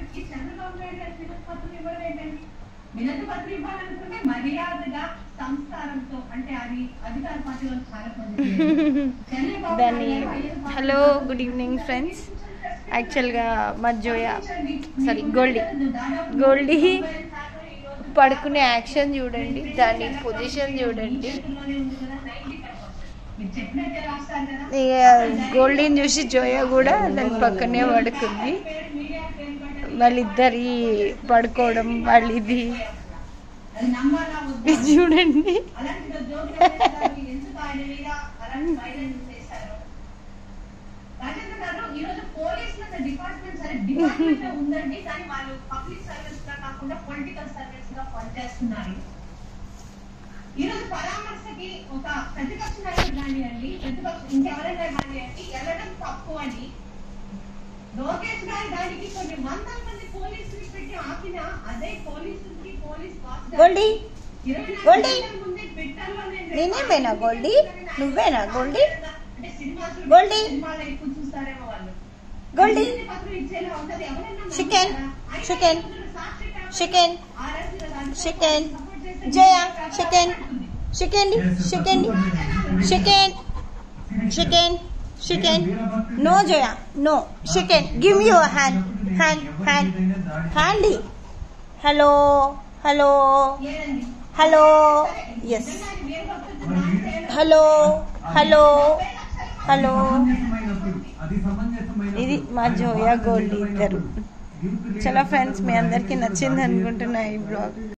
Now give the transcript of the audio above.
దానికి చంద్రబాబు నాయుడు గారు వినతి పత్రం ఇవ్వడం ఏంటండి వినతి పత్రం ఇవ్వాలనుకుంటే మర్యాదగా సంస్కారంతో అంటే అది అధికార పార్టీలో చాలా మంది చంద్రబాబు దాన్ని నాయుడు గారు ఐదు హలో గుడ్ ఈవినింగ్ ఫ్రెండ్స్ యాక్చువల్గా మా జోయా సారీ గోల్డీ గోల్డీ పడుకునే యాక్షన్ చూడండి దాని పొజిషన్ చూడండి ఇక గోల్డీని చూసి జోయా కూడా దాని పక్కనే పడుకుంది వాళ్ళిద్దరి పడుకోవడం వాళ్ళు ఇది ఇది చూడండి రాజేంద్ర గారు ఈ రోజు పోలీసుల డిపార్ట్మెంట్ సరే డిపార్ట్మెంట్ ఉందండి కానీ వాళ్ళు పబ్లిక్ సర్వీస్ గా కాకుండా పొలిటికల్ సర్వీస్ గా పనిచేస్తున్నారు ఈ రోజు పరామర్శకి ఒక ప్రతిపక్ష నాయకుడు కానివ్వండి ప్రతిపక్ష ఇంకెవరైనా కానివ్వండి వెళ్ళడం తప్పు అని లోకేష్ గారి దానికి కొన్ని వందల మంది పోలీసులు పెట్టి ఆపిన అదే పోలీసులకి పోలీస్ బాస్ గారికి గోల్డీ ఇరవై నాలుగు గోల్డీ? గంటల ముందే ట్విట్టర్లో నేను నేనేమేనా గోల్డీ? నువ్వేనా గోల్డీ? అంటే సినిమా చూడ- గోల్డీ? సినిమాలో ఎక్కువ చూస్తారేమో వాళ్ళు. గోల్డీ? అభివృద్ధి పత్రం ఇచ్చేలా ఉంటది. ఎవరైనా చికెన్? నమ్ముతారా? అయినా చికెన్? ఈరోజు సాక్షి పేపర్ చికెన్? ఆ రాత్రి రాత్రి చికెన్? సపోర్ట్ చేసే జయ, మీడియా చికెన్? ప్రకటన chicken chicken chicken chicken chicken no Joya no chicken give you hand hand hand handy hello hello ఏదండి? హలో ఎస్ నిజంగా అది వేరు భక్తులతో డాన్స్ చేయడం హలో హలో హలో అది సమంజసమైన ఇది మా జోయా గోల్డ్ ఇద్దరు చలో ఫ్రెండ్స్ మీ అందరికీ నచ్చింది అనుకుంటున్నా ఈ బ్లాగ్